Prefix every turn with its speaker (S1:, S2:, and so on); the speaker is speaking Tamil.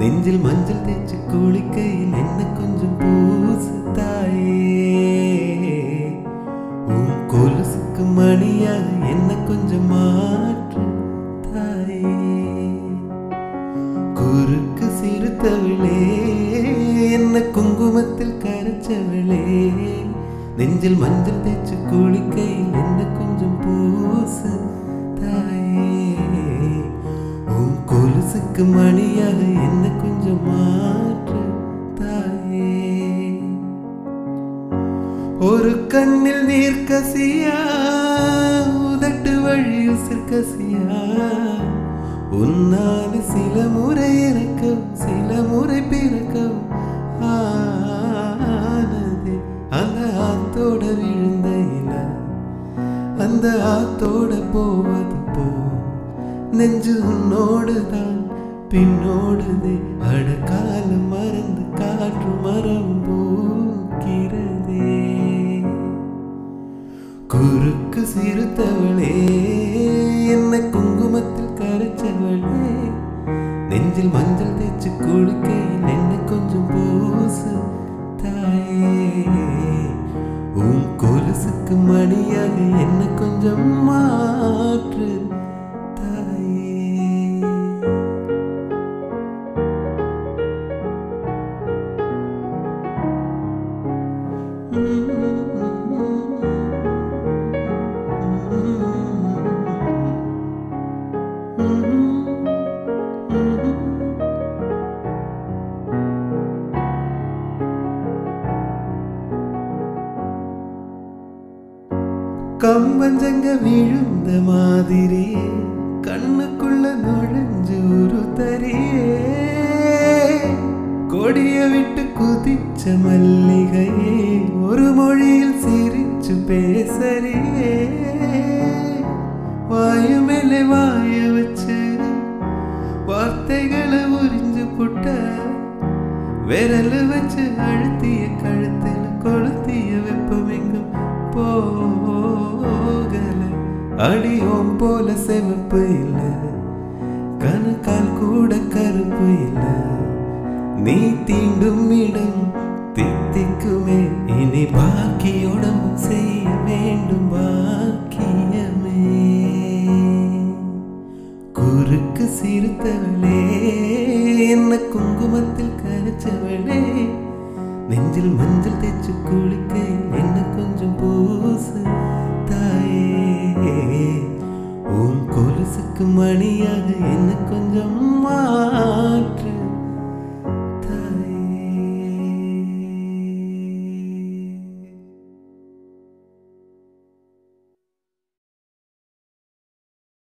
S1: நெஞ்சில் மஞ்சள் தேய்ச்சி குளிக்கையில் என்ன கொஞ்சம் பூசு தாயே உன் கொலுசுக்கு மணியாக என்ன கொஞ்சம் மாற்று தாயே குறுக்கு சிறுத்தவளே என்ன குங்குமத்தில் கரைச்சவளே நெஞ்சில் மஞ்சள் தேய்ச்சி குளிக்கையில் என்ன கொஞ்சம் பூசு தாயே உன் கொலுசுக்கு மணியாக என்ன கொஞ்சம் மாற்று தாயே ஒரு கண்ணில் நீர் கசியா உதட்டு வழி உசிர் கசியா உன்னால் சில முறை இறக்கவும் சில முறை பிறக்கவும் ஆனது அந்த ஆத்தோட விழுந்த இல அந்த ஆத்தோட போவது போ நெஞ்சு உன்னோடு தான் பின்னோடுது அடக்காலம் மறந்து காற்று மரம் பூக்கிறதே குறுக்கு சிறுத்தவளே என்ன குங்குமத்தில் கரைச்சவளே நெஞ்சில் மஞ்சள் தேய்ச்சி குளிக்கையில் என்ன கொஞ்சம் பூசு தாயே உன் கொலுசுக்கு மணியாக என்ன கொஞ்சம் மாற்று தாயே கம்பஞ்சங்க விழுந்த மாதிரியே கண்ணுக்குள்ள நுழைஞ்சு ஒரு தரியே கொடிய விட்டு குதிச்ச மல்லிகையே ஒரு மொழியில் சிரிச்சு பேசறியே வாயு மேலே வாய வச்சு வார்த்தைகளை உறிஞ்சு புட்ட விரல் வச்சு அழுத்திய கழுத்துல கொளுத்திய வெப்பம் எங்கும் போகல அடியோம் போல செவப்பு இல்ல கணுக்கால் கூட கருப்பு இல்ல நீ தீண்டும் இடம் தித்திக்குமே இனி பாக்கியோடம் செய்ய வேண்டும் பாக்கியமே குறுக்கு சிறுத்தவளே என்ன குங்குமத்தில் கரைச்சவளே நெஞ்சில் மஞ்சள் தேய்ச்சி குளிக்கையில் என்ன கொஞ்சம் பூசு தாயே உன் கொலுசுக்கு மணியாக என்ன கொஞ்சம் மாற்று